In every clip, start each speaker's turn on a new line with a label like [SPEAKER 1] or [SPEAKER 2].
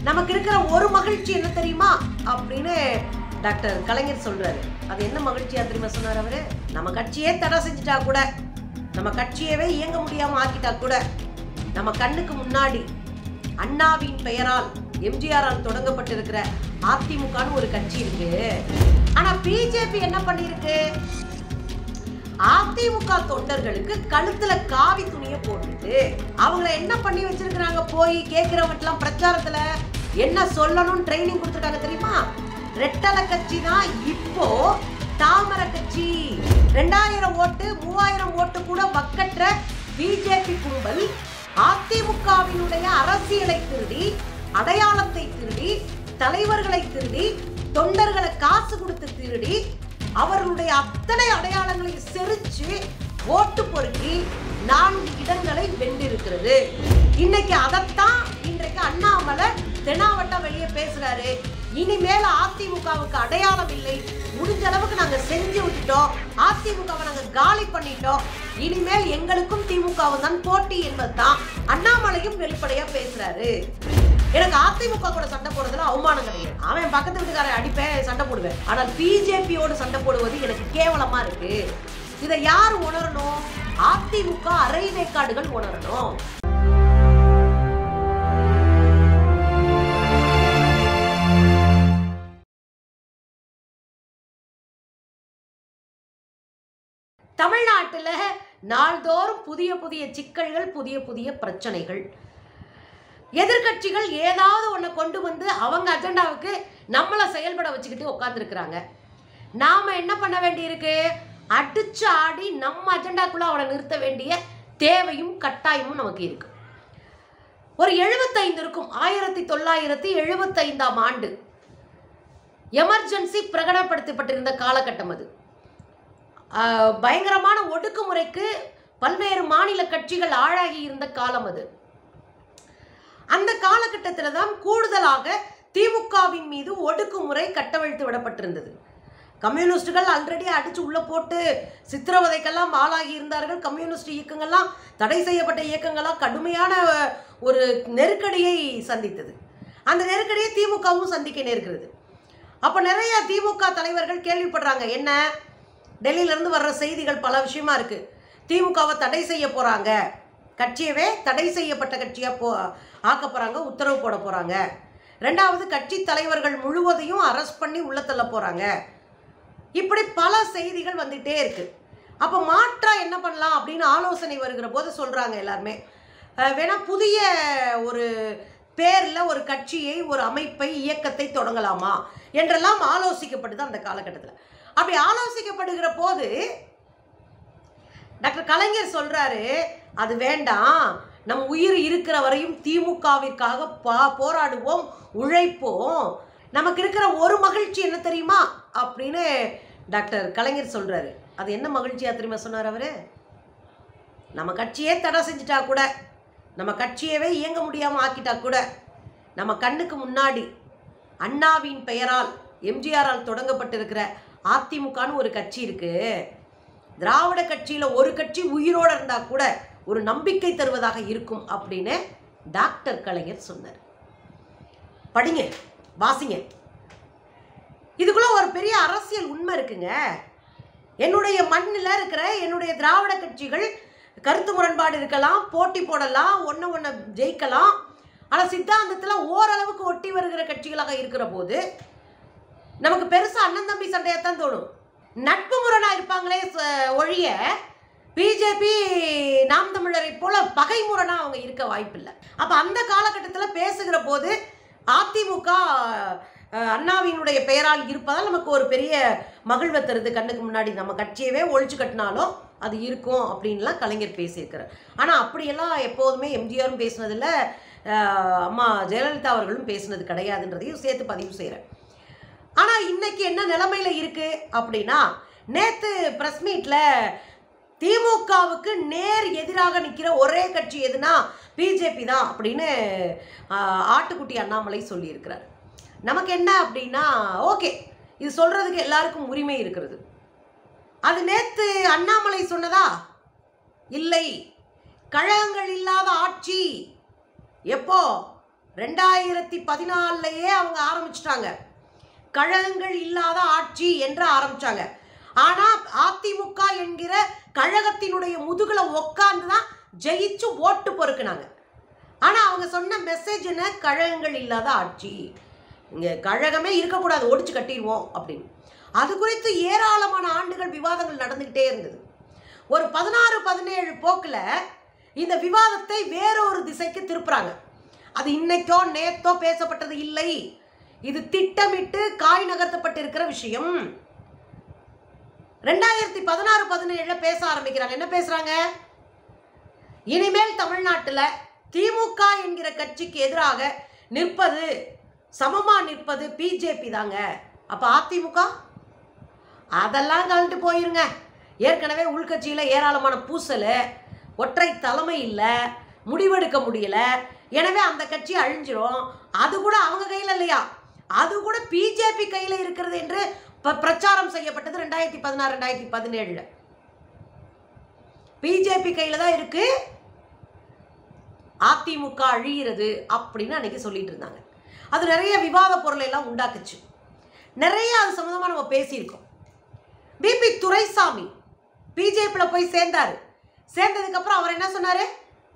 [SPEAKER 1] நமக்கு இருக்கிற ஒரு மகிழ்ச்சி என்ன தெரியுமா அப்படின்னு டாக்டர் கலைஞர் சொல்றாரு அது என்ன மகிழ்ச்சியா தெரியுமா சொன்னார் அவரு நம்ம கட்சியே தடை செஞ்சுட்டா கூட நம்ம கட்சியவே இயங்க முடியாம ஆக்கிட்டா கூட நம்ம கண்ணுக்கு முன்னாடி அண்ணாவின் பெயரால் எம்ஜிஆரால் தொடங்கப்பட்டிருக்கிற அதிமுகன்னு ஒரு கட்சி இருக்கு ஆனா பிஜேபி என்ன பண்ணிருக்கு அதிமுக தொண்டர்களுக்கு கழுத்துல காவி துணியை போட்டுட்டு அவங்கள என்ன பண்ணி வச்சிருக்கிறாங்க போய் கேட்கிறவங்கலாம் பிரச்சாரத்துல என்ன சொல்லணும்னு ட்ரைனிங் கொடுத்துருக்காங்க தெரியுமா ரெட்டலை கட்சி தான் இப்போ தாமரை கட்சி ரெண்டாயிரம் ஓட்டு மூவாயிரம் ஓட்டு கூட வக்கற்ற பிஜேபி கும்பல் அதிமுகவினுடைய அரசியலை திருடி அடையாளத்தை திருடி தலைவர்களை திருடி தொண்டர்களை காசு கொடுத்து திருடி அவர்களுடைய அத்தனை அடையாளங்களை செரிச்சு ஓட்டு பொறுக்கி நான்கு இடங்களை வென்றிருக்கிறது இன்னைக்கு அதைத்தான் இன்றைக்கு அண்ணாமலை தெனாவட்டா வெளியே பேசுறாரு இனிமேல் அதிமுகவுக்கு அடையாளம் இல்லை முடிஞ்ச அளவுக்கு நாங்க செஞ்சு விட்டுட்டோம் அதிமுகவை நாங்க காலி பண்ணிட்டோம் இனிமேல் எங்களுக்கும் திமுகவும் தான் போட்டி என்பதுதான் அண்ணாமலையும் வெளிப்படையா பேசுறாரு எனக்கு அதிமுக கூட சண்டை போடுறதுல அவமானம் கிடையாது அவன் பக்கத்து வீட்டுக்காரன் அடிப்பேன் சண்டை போடுவேன் ஆனால் பிஜேபியோட சண்டை போடுவது எனக்கு கேவலமா இருக்கு இதை யார் உணரணும் அதிமுக அரைவேக்காடுகள் உணரணும் தமிழ்நாட்டுல நாள்தோறும் புதிய புதிய சிக்கல்கள் புதிய புதிய பிரச்சனைகள் எதிர்க்கட்சிகள் ஏதாவது ஒன்றை கொண்டு வந்து அவங்க அஜெண்டாவுக்கு நம்மளை செயல்பட வச்சுக்கிட்டு உட்காந்துருக்குறாங்க நாம என்ன பண்ண வேண்டியிருக்கு அடிச்சு ஆடி நம்ம அஜெண்டாக்குள்ள அவனை நிறுத்த வேண்டிய தேவையும் கட்டாயமும் நமக்கு இருக்கு ஒரு எழுபத்தைந்து இருக்கும் ஆயிரத்தி தொள்ளாயிரத்தி எழுபத்தைந்தாம் ஆண்டு எமர்ஜென்சி பிரகடனப்படுத்தப்பட்டிருந்த காலகட்டம் அது ஆஹ், பயங்கரமான ஒடுக்குமுறைக்கு பல்வேறு மாநில கட்சிகள் ஆளாகி இருந்த காலம் அது அந்த காலகட்டத்தில் தான் கூடுதலாக திமுகவின் மீது ஒடுக்குமுறை கட்டவிழ்த்து விடப்பட்டிருந்தது கம்யூனிஸ்டுகள் ஆல்ரெடி அடிச்சு உள்ள போட்டு சித்திரவதைக்கெல்லாம் ஆளாகி இருந்தார்கள் கம்யூனிஸ்ட் இயக்கங்கள்லாம் தடை செய்யப்பட்ட இயக்கங்கள்லாம் கடுமையான ஒரு நெருக்கடியை சந்தித்தது அந்த நெருக்கடியை திமுகவும் சந்திக்க நேர்கிறது அப்போ நிறைய திமுக தலைவர்கள் கேள்விப்படுறாங்க என்ன டெல்லியில இருந்து வர்ற செய்திகள் பல விஷயமா இருக்கு திமுகவை தடை செய்ய போறாங்க கட்சியவே தடை செய்யப்பட்ட கட்சியா போ ஆக்க போறாங்க உத்தரவு போட போறாங்க ரெண்டாவது கட்சி தலைவர்கள் முழுவதையும் அரெஸ்ட் பண்ணி உள்ள தள்ள போறாங்க இப்படி பல செய்திகள் வந்துட்டே இருக்கு அப்போ மாற்றா என்ன பண்ணலாம் அப்படின்னு ஆலோசனை வருகிற போது சொல்றாங்க எல்லாருமே அஹ் வேணா புதிய ஒரு பேர்ல ஒரு கட்சியை ஒரு அமைப்பை இயக்கத்தை தொடங்கலாமா என்றெல்லாம் ஆலோசிக்கப்படுது அந்த காலகட்டத்தில் அப்படி ஆலோசிக்கப்படுகிற போது டாக்டர் கலைஞர் சொல்றாரு அது வேண்டாம் நம் உயிர் இருக்கிற வரையும் திமுகவிற்காக பா போராடுவோம் உழைப்போம் நமக்கு இருக்கிற ஒரு மகிழ்ச்சி என்ன தெரியுமா அப்படின்னு டாக்டர் கலைஞர் சொல்றாரு அது என்ன மகிழ்ச்சியா தெரியுமா சொன்னார் அவரு நம்ம கட்சியே தடை செஞ்சுட்டா கூட நம்ம கட்சியவே இயங்க முடியாம ஆக்கிட்டா கூட நம்ம கண்ணுக்கு முன்னாடி அண்ணாவின் பெயரால் எம்ஜிஆரால் தொடங்கப்பட்டிருக்கிற அதிமுகன்னு ஒரு கட்சி இருக்கு திராவிட கட்சியில ஒரு கட்சி உயிரோட இருந்தா கூட ஒரு நம்பிக்கை தருவதாக இருக்கும் அப்படின்னு டாக்டர் கலைஞர் சொன்னார் படிங்க வாசிங்க இதுக்குள்ள ஒரு பெரிய அரசியல் உண்மை இருக்குங்க என்னுடைய மண்ணில் இருக்கிற என்னுடைய திராவிட கட்சிகள் கருத்து முரண்பாடு இருக்கலாம் போட்டி போடலாம் ஒன்று ஒன்று ஜெயிக்கலாம் ஆனால் சித்தாந்தத்தில் ஓரளவுக்கு ஒட்டி வருகிற கட்சிகளாக இருக்கிற போது நமக்கு பெருசாக அண்ணன் தம்பி சண்டையாத்தான் தோணும் நட்பு முரணா இருப்பாங்களே ச- ஒழிய பிஜேபி நாம் தமிழரை போல பகை முரணா அவங்க இருக்க வாய்ப்பில்லை அப்போ அந்த காலகட்டத்தில் பேசுகிற போது அதிமுக அஹ், அண்ணாவினுடைய பெயரால் இருப்பதால் நமக்கு ஒரு பெரிய மகிழ்வை தருது கண்ணுக்கு முன்னாடி நம்ம கட்சியவே ஒழிச்சு கட்டினாலும் அது இருக்கும் அப்படின்லாம் கலைஞர் பேசியிருக்கிறார் ஆனால் அப்படியெல்லாம் எப்போதுமே எம்ஜிஆரும் பேசினதில்ல அஹ், அம்மா ஜெயலலிதா அவர்களும் பேசினது கிடையாதுன்றதையும் சேர்த்து பதிவு செய்கிறேன் ஆனால் இன்னைக்கு என்ன நிலைமையில இருக்கு அப்படின்னா நேத்து பிரஸ் மீட்ல திமுகவுக்கு நேர் எதிராக நிற்கிற ஒரே கட்சி எதுனா பிஜேபி தான் அப்படின்னு ஆஹ், ஆட்டுக்குட்டி அண்ணாமலை சொல்லியிருக்கிறார் நமக்கு என்ன அப்படின்னா ஓகே இது சொல்றதுக்கு எல்லாருக்கும் உரிமை இருக்கிறது அது நேத்து அண்ணாமலை சொன்னதா இல்லை கழகங்கள் இல்லாத ஆட்சி எப்போ ரெண்டாயிரத்தி பதினாலுலயே அவங்க ஆரம்பிச்சிட்டாங்க கழகங்கள் இல்லாத ஆட்சி என்று ஆரம்பிச்சாங்க ஆனா அதிமுக என்கிற கழகத்தினுடைய முதுகுல உட்கார்ந்து தான் ஜெயிச்சு ஓட்டு பொறுக்குனாங்க ஆனா அவங்க சொன்ன மெசேஜ் என்ன கழகங்கள் இல்லாத ஆட்சி இங்க கழகமே இருக்கக்கூடாது ஒடிச்சு கட்டிடுவோம் அப்படின்னு அது குறித்து ஏராளமான ஆண்டுகள் விவாதங்கள் நடந்துகிட்டே இருந்தது ஒரு பதினாறு பதினேழு போக்குல இந்த விவாதத்தை வேறொரு திசைக்கு திருப்புறாங்க அது இன்னைக்கோ நேத்தோ பேசப்பட்டது இல்லை இது திட்டமிட்டு காய் நகர்த்தப்பட்டிருக்கிற விஷயம் ரெண்டாயிரத்தி பதினாறு பதினேழுல பேச ஆரம்பிக்கிறாங்க என்ன பேசுறாங்க இனிமேல் தமிழ்நாட்டில் திமுக என்கிற கட்சிக்கு எதிராக நிற்பது சமமா நிற்பது பிஜேபி தாங்க அப்ப அதிமுக அதெல்லாம் கலந்து போயிருங்க ஏற்கனவே உள்கட்சியில் ஏராளமான பூசல் ஒற்றை தலைமை இல்லை முடிவெடுக்க முடியல எனவே அந்த கட்சி அழிஞ்சிரும் அது கூட அவங்க கையில் இல்லையா அது கூட பிஜேபி கையில் இருக்கிறது என்று ப- பிரச்சாரம் செய்யப்பட்டது ரெண்டாயிரத்தி பதினாறு ரெண்டாயிரத்தி பதினேழுல பிஜேபி கையில் தான் இருக்கு அதிமுக அழிகிறது அப்படின்னு அன்னைக்கு சொல்லிட்டு இருந்தாங்க அது நிறைய விவாத பொருளை எல்லாம் உண்டாக்குச்சு நிறைய அது சம்மந்தமாக நம்ம பேசியிருக்கோம் பிபி துரைசாமி பிஜேபியில் போய் சேர்ந்தாரு சேர்ந்ததுக்கப்புறம் அவர் என்ன சொன்னார்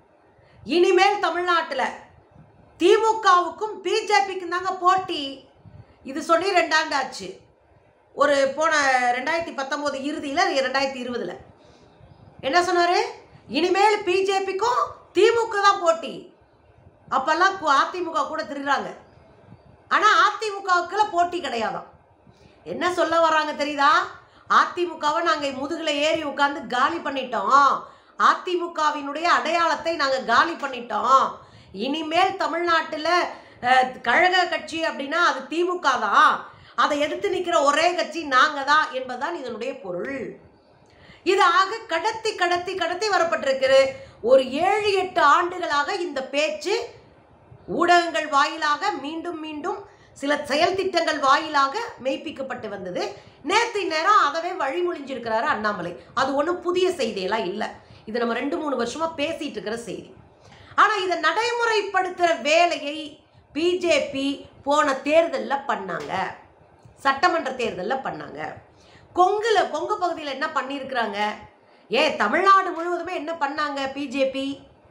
[SPEAKER 1] இனிமேல் தமிழ்நாட்டில் திமுகவுக்கும் பிஜேபிக்கும் தாங்க போட்டி இது சொல்லி ரெண்டாண்டு ஆச்சு ஒரு போன ரெண்டாயிரத்தி பத்தொம்போது இறுதியில் ரெண்டாயிரத்தி இருபதில் என்ன சொன்னார் இனிமேல் பிஜேபிக்கும் திமுக தான் போட்டி அப்போல்லாம் கு- அதிமுக கூட திருடுறாங்க ஆனால் அதிமுகவுக்குள்ள போட்டி கிடையாதாம் என்ன சொல்ல வராங்க தெரியுதா அதிமுகவை நாங்கள் முதுகில் ஏறி உட்காந்து காலி பண்ணிட்டோம் அதிமுகவினுடைய அடையாளத்தை நாங்கள் காலி பண்ணிட்டோம் இனிமேல் தமிழ்நாட்டில் அஹ், கழக கட்சி அப்படின்னா அது திமுக தான் அதை எதிர்த்து நிற்கிற ஒரே கட்சி நாங்கள் தான் என்பதுதான் இதனுடைய பொருள் இது ஆக கடத்தி கடத்தி கடத்தி வரப்பட்டிருக்கிறது ஒரு ஏழு எட்டு ஆண்டுகளாக இந்த பேச்சு ஊடகங்கள் வாயிலாக மீண்டும் மீண்டும் சில செயல் திட்டங்கள் வாயிலாக மெய்ப்பிக்கப்பட்டு வந்தது நேற்று நேரம் அதவே வழிமொழிஞ்சிருக்கிறாரு அண்ணாமலை அது ஒன்றும் புதிய செய்தியெல்லாம் இல்லை இது நம்ம ரெண்டு மூணு வருஷமா பேசிட்டு இருக்கிற செய்தி ஆனால் இதை நடைமுறைப்படுத்துகிற வேலையை பிஜேபி போன தேர்தலில் பண்ணாங்க சட்டமன்ற தேர்தலில் பண்ணாங்க கொங்குல கொங்கு பகுதியில் என்ன பண்ணியிருக்கிறாங்க ஏன் தமிழ்நாடு முழுவதுமே என்ன பண்ணாங்க பிஜேபி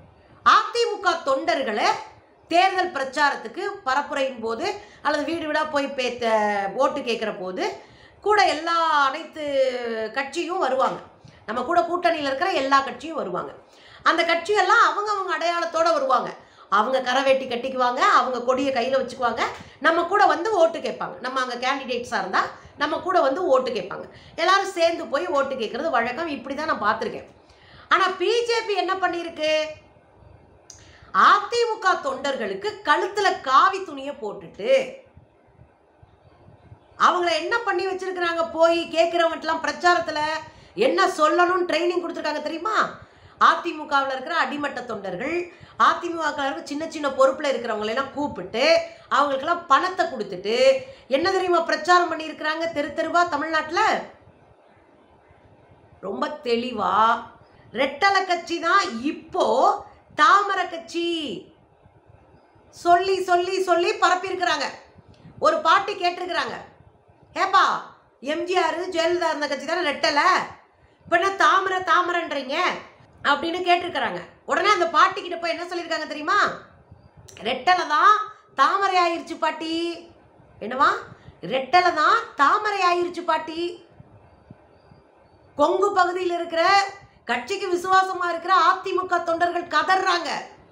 [SPEAKER 1] அதிமுக தொண்டர்களை தேர்தல் பிரச்சாரத்துக்கு பரப்புரையின் போது அல்லது வீடு வீடாக போய் பே த- ஓட்டு கேட்குற போது கூட எல்லா அனைத்து கட்சியும் வருவாங்க நம்ம கூட கூட்டணியில் இருக்கிற எல்லா கட்சியும் வருவாங்க அந்த கட்சியெல்லாம் அவங்க அவங்க அடையாளத்தோட வருவாங்க அவங்க கரவேட்டி கட்டிக்குவாங்க அவங்க கொடியை கையில் வச்சுக்குவாங்க நம்ம கூட வந்து ஓட்டு கேட்பாங்க நம்ம அங்கே கேண்டிடேட்ஸாக இருந்தால் நம்ம கூட வந்து ஓட்டு கேட்பாங்க எல்லாரும் சேர்ந்து போய் ஓட்டு கேட்குறது வழக்கம் இப்படி தான் நான் பார்த்துருக்கேன் ஆனால் பிஜேபி என்ன பண்ணியிருக்கு அதிமுக தொண்டர்களுக்கு கழுத்துல காவி துணியை போட்டுட்டு அவங்கள என்ன பண்ணி வச்சிருக்கிறாங்க போய் கேட்குறவங்கட்டலாம் பிரச்சாரத்தில் என்ன சொல்லணும்னு ட்ரைனிங் கொடுத்துருக்காங்க தெரியுமா அதிமுகவில் இருக்கிற அடிமட்ட தொண்டர்கள் அதிமுகவில் இருக்கிற சின்ன சின்ன பொறுப்பில் இருக்கிறவங்களை எல்லாம் கூப்பிட்டு அவங்களுக்கெல்லாம் பணத்தை கொடுத்துட்டு என்ன தெரியுமா பிரச்சாரம் பண்ணியிருக்கிறாங்க தெரு தெருவா தமிழ்நாட்டில் ரொம்ப தெளிவா ரெட்டலை கட்சி தான் இப்போ தாமரை கட்சி சொல்லி சொல்லி சொல்லி பரப்பியிருக்கிறாங்க ஒரு பாட்டி கேட்டிருக்கிறாங்க ஏப்பா எம்ஜிஆர் ஜெயலலிதா இருந்த கட்சி தானே ரெட்டலை இப்போ என்ன தாமரை தாமரைன்றீங்க அப்படின்னு கேட்டிருக்கிறாங்க உடனே அந்த பாட்டி கிட்ட போய் என்ன சொல்லியிருக்காங்க தெரியுமா ரெட்டலை தான் தாமரை ஆயிருச்சு பாட்டி என்னவா ரெட்டலை தான் தாமரை ஆயிருச்சு பாட்டி கொங்கு பகுதியில் இருக்கிற கட்சிக்கு விசுவாசமா இருக்கிற அதிமுக தொண்டர்கள் கதறாங்க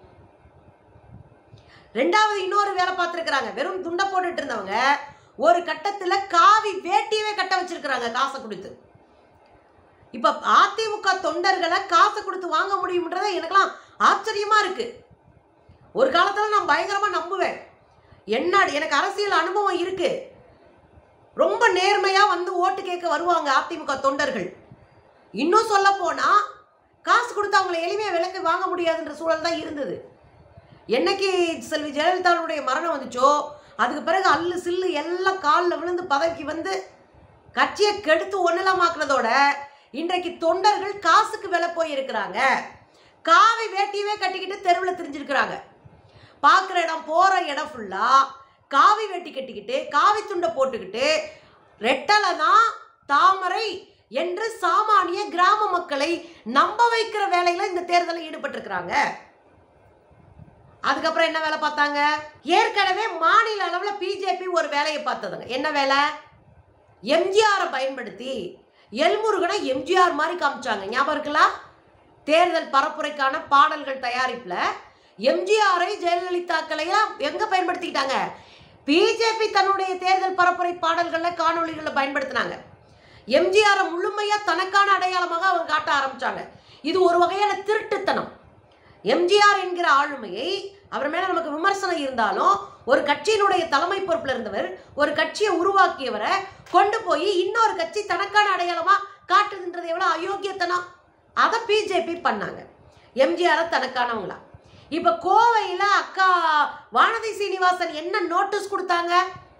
[SPEAKER 1] ரெண்டாவது இன்னொரு வேலை பார்த்துருக்குறாங்க வெறும் துண்டை போட்டுட்டு இருந்தவங்க ஒரு கட்டத்தில் காவி வேட்டியவே கட்ட வச்சிருக்கிறாங்க காசை கொடுத்து இப்போ அதிமுக தொண்டர்களை காசை கொடுத்து வாங்க முடியும்ன்றத எனக்கெல்லாம் ஆச்சரியமா இருக்கு ஒரு காலத்தில் நான் பயங்கரமா நம்புவேன் என்ன எனக்கு அரசியல் அனுபவம் இருக்கு ரொம்ப நேர்மையா வந்து ஓட்டு கேட்க வருவாங்க அதிமுக தொண்டர்கள் இன்னும் சொல்ல போனா காசு கொடுத்து அவங்களை எளிமையாக விலைக்கு வாங்க முடியாதுன்ற சூழல் தான் இருந்தது என்னைக்கு செல்வி ஜெயலலிதாவுடைய மரணம் வந்துச்சோ அதுக்கு பிறகு அல்லு சில்லு எல்லாம் காலில் விழுந்து பதவிக்கு வந்து கட்சியை கெடுத்து ஒன்றிலமாக்குனதோட இன்றைக்கு தொண்டர்கள் காசுக்கு விலை போயிருக்கிறாங்க காவி வேட்டியவே கட்டிக்கிட்டு தெருவில் திரிஞ்சிருக்கிறாங்க பார்க்குற இடம் போகிற இடம் ஃபுல்லாக காவி வெட்டி கட்டிக்கிட்டு காவி துண்டை போட்டுக்கிட்டு ரெட்டலை தான் தாமரை என்று சாமானிய கிராம மக்களை நம்ப வைக்கிற வேலையில இந்த தேர்தலில் ஈடுபட்டிருக்கிறாங்க அதுக்கப்புறம் என்ன வேலை பார்த்தாங்க ஏற்கனவே மாநில அளவில் பிஜேபி ஒரு வேலையை பார்த்ததுங்க என்ன வேலை எம்ஜிஆரை பயன்படுத்தி எல்முருகனை எம்ஜிஆர் மாதிரி காமிச்சாங்க ஞாபகம் இருக்குல்ல தேர்தல் பரப்புரைக்கான பாடல்கள் தயாரிப்பில் எம்ஜிஆரை ஜெயலலிதாக்களையும் எங்கே பயன்படுத்திக்கிட்டாங்க பிஜேபி தன்னுடைய தேர்தல் பரப்புரை பாடல்களில் காணொளிகளில் பயன்படுத்தினாங்க எம்ஜிஆரை முழுமையாக தனக்கான அடையாளமாக அவங்க காட்ட ஆரம்பிச்சாங்க இது ஒரு வகையான திருட்டுத்தனம் எம்ஜிஆர் என்கிற ஆளுமையை அவர் மேல நமக்கு விமர்சனம் இருந்தாலும் ஒரு கட்சியினுடைய தலைமை பொறுப்பில் இருந்தவர் ஒரு கட்சியை உருவாக்கியவரை கொண்டு போய் இன்னொரு கட்சி தனக்கான அடையாளமா காட்டுதுன்றது எவ்வளோ அயோக்கியத்தனம் அதை பிஜேபி பண்ணாங்க எம்ஜிஆரை தனக்கானவங்களா இப்போ கோவையில் அக்கா வானதி சீனிவாசன் என்ன நோட்டீஸ் கொடுத்தாங்க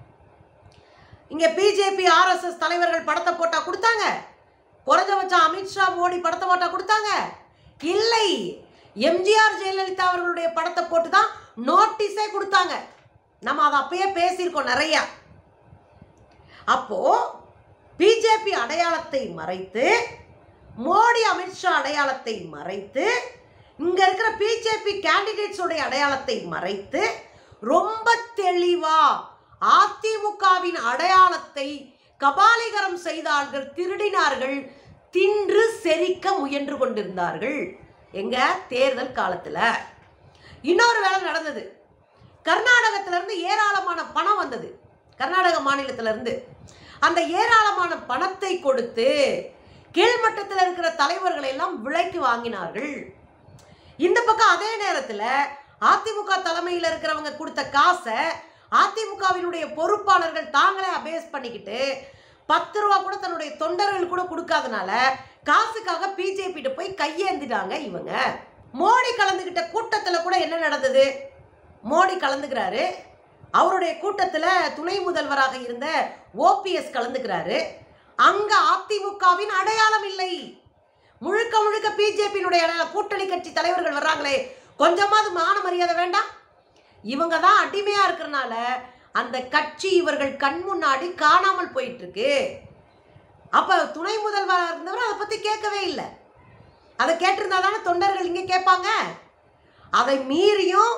[SPEAKER 1] இங்கே பிஜேபி ஆர்எஸ்எஸ் தலைவர்கள் படத்தை போட்டா கொடுத்தாங்க குறைஞ்சபட்சம் அமித்ஷா மோடி படத்தை போட்டா கொடுத்தாங்க இல்லை எம்ஜிஆர் ஜெயலலிதா அவர்களுடைய படத்தை போட்டு தான் நோட்டீஸே கொடுத்தாங்க நம்ம அதை அப்பயே பேசியிருக்கோம் நிறையா அப்போ பிஜேபி அடையாளத்தை மறைத்து மோடி அமித்ஷா அடையாளத்தை மறைத்து இங்க இருக்கிற பிஜேபி கேண்டிடேட்ஸோடைய அடையாளத்தை மறைத்து ரொம்ப தெளிவா அதிமுகவின் அடையாளத்தை கபாலிகரம் செய்தார்கள் திருடினார்கள் தின்று செரிக்க முயன்று கொண்டிருந்தார்கள் எங்க தேர்தல் காலத்துல இன்னொரு வேலை நடந்தது கர்நாடகத்துல இருந்து ஏராளமான பணம் வந்தது கர்நாடக மாநிலத்துல இருந்து அந்த ஏராளமான பணத்தை கொடுத்து கீழ்மட்டத்தில் இருக்கிற தலைவர்களை எல்லாம் விலைக்கு வாங்கினார்கள் இந்த பக்கம் அதே நேரத்தில் அதிமுக தலைமையில் இருக்கிறவங்க கொடுத்த காசை அதிமுகவினுடைய பொறுப்பாளர்கள் தாங்களே அபேஸ் பண்ணிக்கிட்டு பத்து ரூபா கூட தன்னுடைய தொண்டர்கள் கூட கொடுக்காதனால காசுக்காக பிஜேபிட்ட போய் கையேந்திட்டாங்க இவங்க மோடி கலந்துக்கிட்ட கூட்டத்தில் கூட என்ன நடந்தது மோடி கலந்துக்கிறாரு அவருடைய கூட்டத்தில் துணை முதல்வராக இருந்த ஓபிஎஸ் கலந்துக்கிறாரு அங்க அதிமுகவின் அடையாளம் இல்லை முழுக்க முழுக்க பிஜேபியினுடைய அடையாளம் கூட்டணி கட்சி தலைவர்கள் வர்றாங்களே கொஞ்சமாவது மான மரியாதை வேண்டாம் இவங்க தான் அடிமையா இருக்கிறனால அந்த கட்சி இவர்கள் கண் முன்னாடி காணாமல் போயிட்டு இருக்கு அப்ப துணை முதல்வராக இருந்தவர் அதை பத்தி கேட்கவே இல்லை அதை கேட்டிருந்தா தானே தொண்டர்கள் இங்கே கேட்பாங்க அதை மீறியும்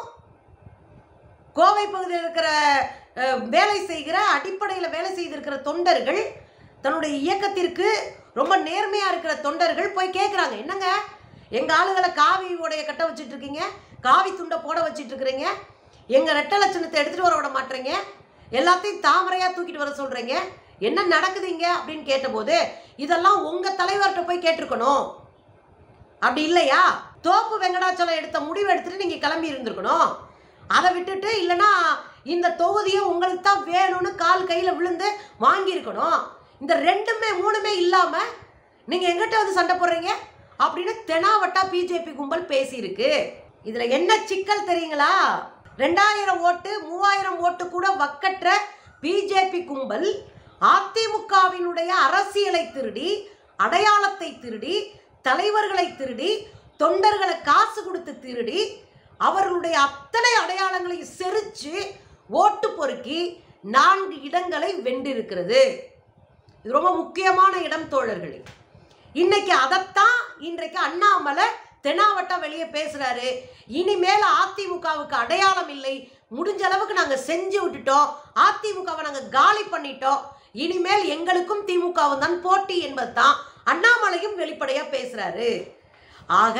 [SPEAKER 1] கோவை பகுதியில் இருக்கிற அஹ், வேலை செய்கிற அடிப்படையில் வேலை செய்திருக்கிற தொண்டர்கள் தன்னுடைய இயக்கத்திற்கு ரொம்ப நேர்மையாக இருக்கிற தொண்டர்கள் போய் கேட்குறாங்க என்னங்க எங்கள் ஆளுகளை காவி உடைய கட்ட வச்சிட்டு இருக்கீங்க காவி துண்டை போட வச்சிட்டு இருக்கிறீங்க எங்கள் ரெட்டை லட்சணத்தை எடுத்துகிட்டு வர விட மாட்டீங்க எல்லாத்தையும் தாமரையாக தூக்கிட்டு வர சொல்கிறீங்க என்ன நடக்குதுங்க அப்படின்னு கேட்டபோது இதெல்லாம் உங்கள் தலைவர்கிட்ட போய் கேட்டிருக்கணும் அப்படி இல்லையா தோப்பு வெங்கடாச்சலம் எடுத்த முடிவு எடுத்துட்டு நீங்க கிளம்பி இருந்திருக்கணும் அதை விட்டுட்டு இல்லைன்னா இந்த தொகுதியை உங்களுக்கு தான் வேணும்னு கால் கையில விழுந்து வாங்கியிருக்கணும் இந்த ரெண்டுமே மூணுமே இல்லாம நீங்க எங்கிட்ட வந்து சண்டை போடுறீங்க அப்படின்னு தெனாவட்டா பிஜேபி கும்பல் பேசியிருக்கு இதுல என்ன சிக்கல் தெரியுங்களா ரெண்டாயிரம் ஓட்டு மூவாயிரம் ஓட்டு கூட வக்கற்ற பிஜேபி கும்பல் அதிமுகவினுடைய அரசியலை திருடி அடையாளத்தை திருடி தலைவர்களை திருடி தொண்டர்களை காசு கொடுத்து திருடி அவர்களுடைய அத்தனை அடையாளங்களையும் செரிச்சு ஓட்டு பொறுக்கி நான்கு இடங்களை வென்றிருக்கிறது இது ரொம்ப முக்கியமான இடம் தோழர்களே இன்னைக்கு அதைத்தான் இன்றைக்கு அண்ணாமலை தெனாவட்டா வெளியே பேசுறாரு இனிமேல் அதிமுகவுக்கு அடையாளம் இல்லை முடிஞ்ச அளவுக்கு நாங்க செஞ்சு விட்டுட்டோம் அதிமுகவை நாங்க காலி பண்ணிட்டோம் இனிமேல் எங்களுக்கும் திமுகவும் தான் போட்டி என்பதுதான் அண்ணாமலையும் வெளிப்படையா பேசுறாரு ஆக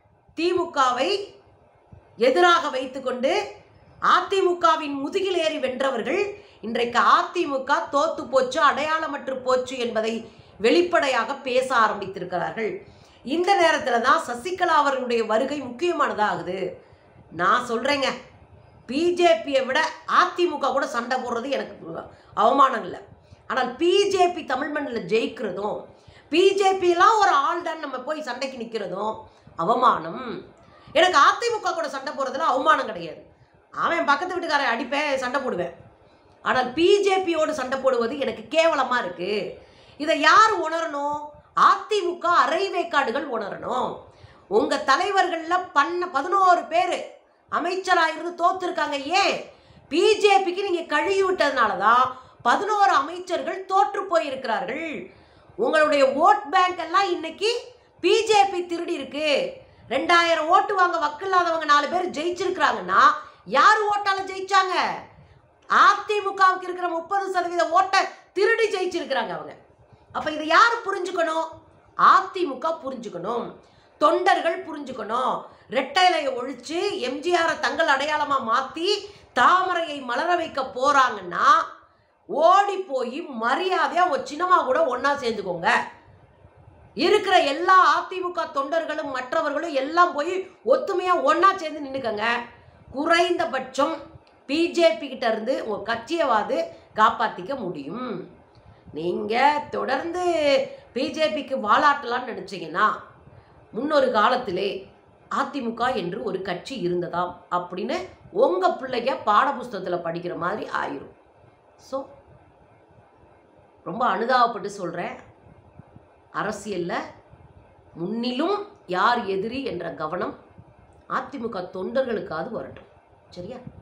[SPEAKER 1] திமுகவை எதிராக வைத்துக்கொண்டு அதிமுகவின் முதுகில் ஏறி வென்றவர்கள் இன்றைக்கு அதிமுக தோத்து போச்சு அடையாளமற்று போச்சு என்பதை வெளிப்படையாக பேச ஆரம்பித்திருக்கிறார்கள் இந்த நேரத்தில் தான் சசிகலா அவர்களுடைய வருகை முக்கியமானதாகுது நான் சொல்கிறேங்க பிஜேபியை விட அதிமுக கூட சண்டை போடுறது எனக்கு அவமானம் இல்லை ஆனால் பிஜேபி தமிழ் மண்ணில் ஜெயிக்கிறதும் பிஜேபியெல்லாம் ஒரு ஆள்தான் நம்ம போய் சண்டைக்கு நிற்கிறதும் அவமானம் எனக்கு அதிமுக கூட சண்டை போடுறதுல அவமானம் கிடையாது அவன் பக்கத்து வீட்டுக்காரன் அடிப்பேன் சண்டை போடுவேன் ஆனால் பிஜேபியோடு சண்டை போடுவது எனக்கு கேவலமாக இருக்குது இதை யார் உணரணும் அதிமுக அரை வேக்காடுகள் உணரணும் உங்கள் தலைவர்களில் பண்ண பதினோரு பேர் அமைச்சராக இருந்து தோத்துருக்காங்க ஏன் பிஜேபிக்கு நீங்கள் கழுவி விட்டதுனால தான் பதினோரு அமைச்சர்கள் தோற்று போயிருக்கிறார்கள் உங்களுடைய ஓட் பேங்க் எல்லாம் இன்னைக்கு பிஜேபி திருடி இருக்கு ரெண்டாயிரம் ஓட்டு வாங்க வக்கில்லாதவங்க நாலு பேர் ஜெயிச்சிருக்கிறாங்கன்னா யார் ஓட்டால ஜெயிச்சாங்க அதிமுகவுக்கு இருக்கிற முப்பது சதவீத ஓட்டை திருடி ஜெயிச்சிருக்கிறாங்க அவங்க அப்ப இதை யார் புரிஞ்சுக்கணும் அதிமுக புரிஞ்சுக்கணும் தொண்டர்கள் புரிஞ்சுக்கணும் ரெட்டைலையை ஒழிச்சு எம்ஜிஆரை தங்கள் அடையாளமா மாத்தி தாமரையை மலர வைக்க போறாங்கன்னா ஓடி போய் மரியாதையா ஒரு சின்னமா கூட ஒண்ணா சேர்ந்துக்கோங்க இருக்கிற எல்லா அதிமுக தொண்டர்களும் மற்றவர்களும் எல்லாம் போய் ஒத்துமையா ஒண்ணா சேர்ந்து நின்னுக்கங்க குறைந்தபட்சம் பிஜேபி கிட்ட இருந்து உங்க கட்சியவாது காப்பாத்திக்க முடியும் நீங்க தொடர்ந்து பிஜேபிக்கு வாலாட்டலாம்னு நினைச்சீங்கன்னா முன்னொரு காலத்திலே அதிமுக என்று ஒரு கட்சி இருந்ததாம் அப்படின்னு உங்க பிள்ளைங்க பாடப்புஸ்தகத்தில் படிக்கிற மாதிரி ஆயிரும் ஸோ ரொம்ப அனுதாபப்பட்டு சொல்கிறேன் அரசியலில் முன்னிலும் யார் எதிரி என்ற கவனம் அதிமுக தொண்டர்களுக்காவது வரட்டும் சரியா